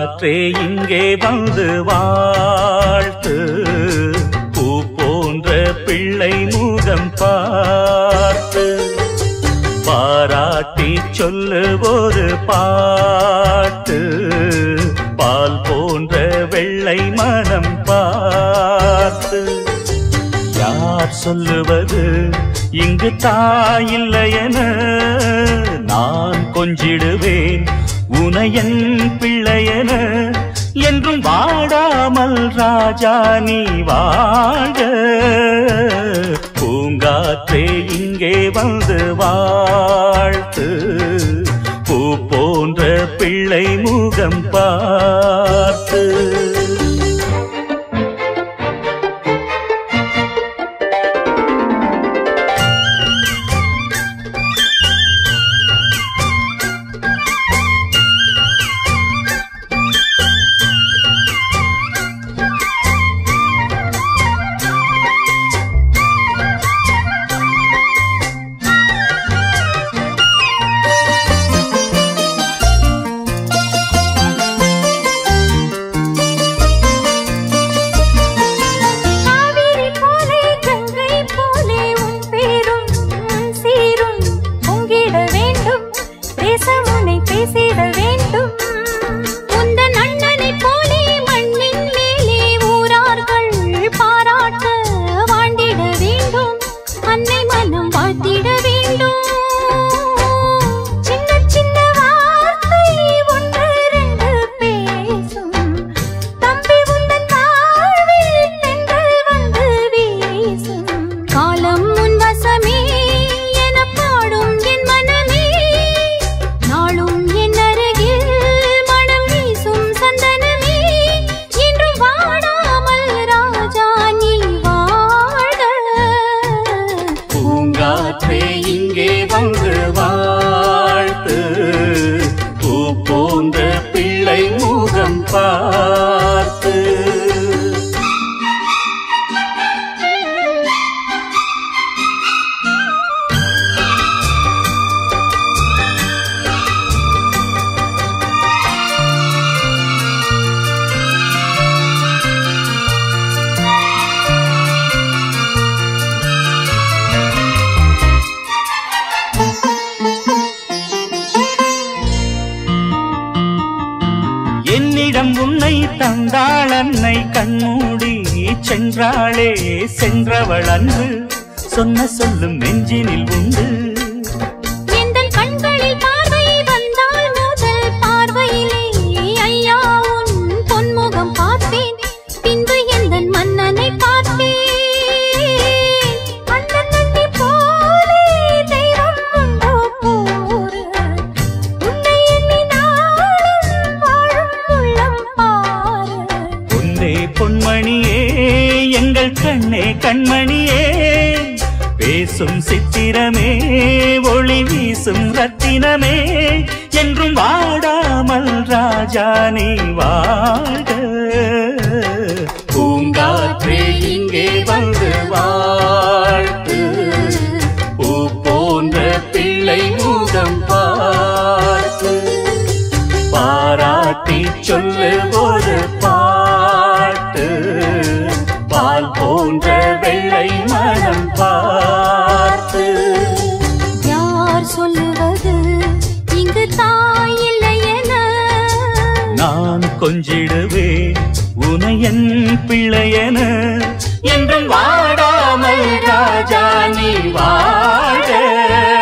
பூங்காற்றே இங்கே வந்து வாழ்த்து பூ போன்ற பிள்ளை முகம் பார்த்து பாராட்டி சொல்லு ஒரு பாட்டு பால் போன்ற வெள்ளை மனம் பார்த்து யார் சொல்லுவது இங்கு தாயில்லையென நான் கொஞ்சிடுவேன் உனையன் பிள்ளையென என்றும் வாடாமல் ராஜா நீ வாழ பூங்காற்றே இங்கே வந்து வாழ்த்து பூ போன்ற பிள்ளை முகம் பார்த்து காவிரி போலே கங்கை போலே உன் பேரும் சீரும் பொங்கிட வேண்டும் தேசமுனை பேசிட வேண்டும் உந்தன் அண்ணனைப் போலே மண்ணின் மேலே ஊரார்கள் பாராட்ட வாழ்ந்திட வேண்டும் அன்னை மனம் வாழ்த்திட வேண்டும் சின்ன சின்ன வார்த்தை ஒன்று ரெண்டு பேசும் தம்பி உந்தன் வாழ்வில் தென்றல் வந்து வீசும் காலம் உன் வசமே என பாடும் என் மனமே நாளும் என் அருகில் மனம் வீசும் சந்தனமே என்றும் வாடாமல் ராஜா நீ வாழ பூங்காற்றே இங்கே வந்து வாழ்த்து பூ போன்ற பிள்ளை முகம் பார்த்து என்னிடம் உன்னை தந்தாள் அன்னை கண்மூடி சென்றாளே சென்றவள் அன்று சொன்ன சொல்லும் நெஞ்சினில் உண்டு எந்தன் கண்களில் பார்வை வந்தால் முதல் பார்வையிலே ஐயா உன் பொன்முகம் பார்த்தேன் பின்பு எந்தன் மன்னனை பார்த்தேன் அண்ணன் நந்தி போலே தெய்வம் உண்டோ கூறு உன்னை எண்ணி நாளும் வாழும் உள்ளம் பாரு பொன்னே பொன்மணியே எங்கள் கண்ணே கண்மணியே பேசும் சித்திரமே ஒளி வீசும் ரத்தினமே என்றும் வாடாமல் ராஜா நீ வாழ பூங்காற்றே இங்கே வந்து வாழ்த்து பூ போன்ற பிள்ளை முகம் பார்த்து பாராட்டி சொல்லு ஒரு பாட்டு பால் போன்ற வெள்ளை மனம் பார்த்து யார் சொல்லுவது இங்கு தாயில்லை என நான் கொஞ்சிடுவேன் உனையன் பிள்ளையன என்றும் வாடாமல் ராஜா நீ வாழ